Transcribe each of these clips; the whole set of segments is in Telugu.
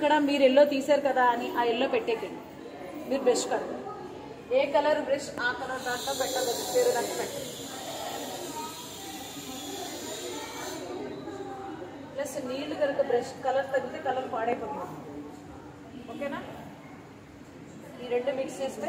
ఇక్కడ మీరు ఎల్లో తీశారు కదా అని ఆ ఎల్లో పెట్టేకండి మీరు బ్రష్ కడతారు ఏ కలర్ బ్రష్ ఆ కలర్ దాంట్లో పెట్టలేదు పేరు దాంట్లో పెట్టండి ప్లస్ నీళ్లు కనుక బ్రష్ కలర్ తగ్గితే కలర్ పాడైపోతుంది ఓకేనా ఈ రెండు మిక్స్ చేస్తే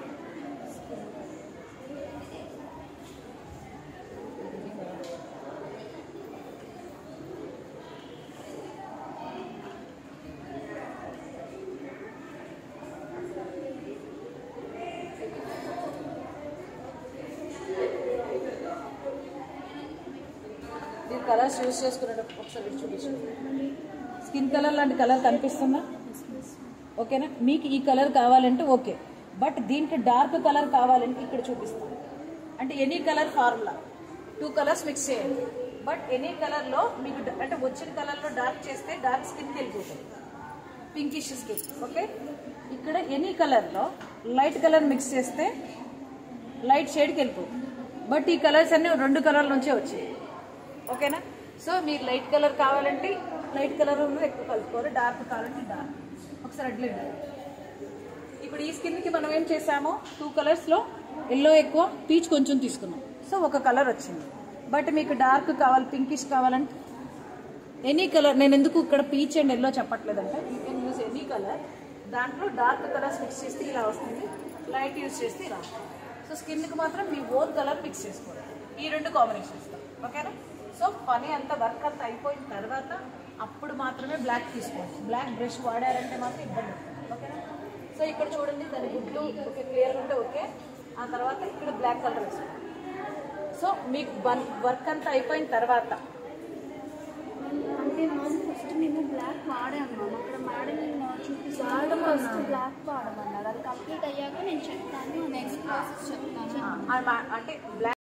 మీరు కలర్స్ యూజ్ చేసుకునేటప్పుడు ఒకసారి ఇటు చూపించండి స్కిన్ కలర్ లాంటి కలర్ కనిపిస్తుందా ఓకేనా మీకు ఈ కలర్ కావాలంటే ఓకే బట్ దీంట్లో డార్క్ కలర్ కావాలంటే ఇక్కడ చూపిస్తాను అంటే any colour formula two colours mix చేయండి బట్ ఎనీ కలర్లో మీకు డ- అంటే వచ్చిన కలర్లో డార్క్ చేస్తే డార్క్ స్కిన్కి వెళ్ళిపోతుంది పింకిష్ స్కిన్ ఓకే ఇక్కడ ఎనీ కలర్లో లైట్ కలర్ మిక్స్ చేస్తే లైట్ షేడ్కి వెళ్ళిపోతుంది బట్ ఈ కలర్స్ అన్నీ రెండు కలర్ల నుంచే వచ్చాయి ఓకేనా సో మీరు లైట్ కలర్ కావాలంటే లైట్ కలర్ ఎక్కువ కలుపుకోవాలి డార్క్ కావాలంటే డార్క్ ఒకసారి అట్లేదు ఇప్పుడు ఈ స్కిన్కి మనం ఏం చేసామో టూ కలర్స్లో ఎల్లో ఎక్కువ పీచ్ కొంచెం తీసుకున్నాం సో ఒక కలర్ వచ్చింది బట్ మీకు డార్క్ కావాలి పింకిష్ కావాలంటే ఎనీ కలర్ నేను ఎందుకు ఇక్కడ పీచ్ అండ్ ఎల్లో చెప్పట్లేదంటే you can use any colour దాంట్లో డార్క్ కలర్స్ మిక్స్ చేస్తే ఇలా వస్తుంది లైట్ యూజ్ చేస్తే ఇలా వస్తుంది సో స్కిన్కి మాత్రం మీ ఓన్ కలర్ మిక్స్ చేసుకోవాలి ఈ రెండు కాంబినేషన్ ఇస్తాం ఓకేనా సో పని అంతా వర్క్ అంతా అయిపోయిన తర్వాత అప్పుడు మాత్రమే బ్లాక్ తీసుకోండి బ్లాక్ బ్రష్ వాడారంటే మాత్రం ఇబ్బంది అవుతుంది ఓకేనా సో ఇక్కడ చూడండి దాని గుడ్లు ఓకే క్లియర్ ఉంటే ఓకే ఆ తర్వాత ఇక్కడ బ్లాక్ కలర్ వేసుకోండి సో మీకు వర్క్ అంతా అయిపోయిన తర్వాత అంటే మాకు ఫస్ట్ మేము బ్లాక్ వాడాము మ్యామ్ అక్కడ మేడం చూపిస్తాను ఫస్ట్ బ్లాక్ వాడమన్నారు అది కంప్లీట్ అయ్యాక నేను చెప్తాను నెక్స్ట్ ప్రాసెస్ చెప్తాను ఆ, అంటే బ్లాక్